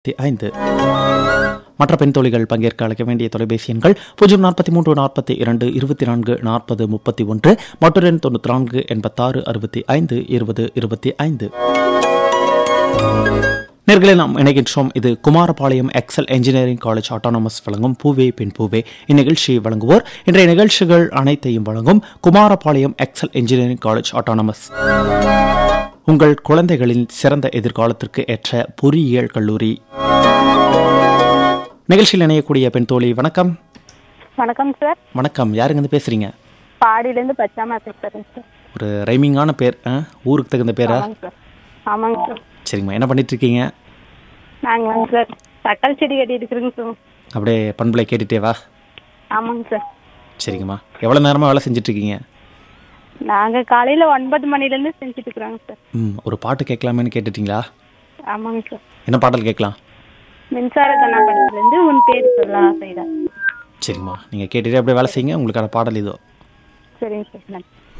ஐந்து மற்ற பெண் தோழிகள் பங்கேற்க அழைக்க வேண்டிய தொலைபேசி எண்கள் பூஜ்ஜியம் நாற்பத்தி மூன்று நாற்பத்தி இரண்டு இருபத்தி நான்கு நாற்பது முப்பத்தி ஒன்று மற்றொரு எண் தொண்ணூற்றி நான்கு எண்பத்தாறு அறுபத்தி ஐந்து இருபது இருபத்தி ஐந்து நேர்களை நாம் இணைகின்றோம் இது Kumarapalayam Excel engineering college autonomous வழங்கும் பூவே பின் பூவே இந்நிகழ்ச்சியை வழங்குவோர் இன்றைய நிகழ்ச்சிகள் அனைத்தையும் வழங்கும் Kumarapalayam Excel engineering college autonomous உங்கள் குழந்தைகளின் சிறந்த எதிர்காலத்திற்கு ஏற்ற பொறியியல் கல்லூரி நிகழ்ச்சியில் இணையக்கூடிய பெண் தோழி வணக்கம் வணக்கம் சார் வணக்கம் யாருங்க இருந்து பேசுறீங்க பாடியிலேருந்து பச்சாமா பேசுகிறேன் சார் ஒரு ரைமிங்கான பேர் ஆ? ஊருக்கு தகுந்த பேரா ஆமாங்க சார் ஆமாங்க சார் சரிங்கம்மா என்ன பண்ணிட்டு இருக்கீங்க நாங்கள் வந்து சார் தக்காளி செடி கட்டிட்டு இருக்கிறோங்க சார் அப்படியே பண்புலை கேட்டுட்டே வா ஆமாங்க சார் சரிங்கம்மா எவ்வளோ நேரமாக வேலை செஞ்சுட்டு இருக்கீங்க நாங்கள் காலையில் ஒன்பது மணிலேருந்து செஞ்சுட்டு இருக்கிறோங்க சார் ம் ஒரு பாட்டு கேட்கலாமேன்னு கேட்டுட்டீங்களா ஆமாங்க சார் என்ன பாடல் கேட்கலாம் மின்சார கண்ணா படத்துலேருந்து உன் பேர் சொல்ல ஆசைடா சரிங்கம்மா நீங்கள் கேட்டுட்டே அப்படியே வேலை செய்யுங்க உங்களுக்கான பாடல் இதோ சரிங்க சார் நன்றி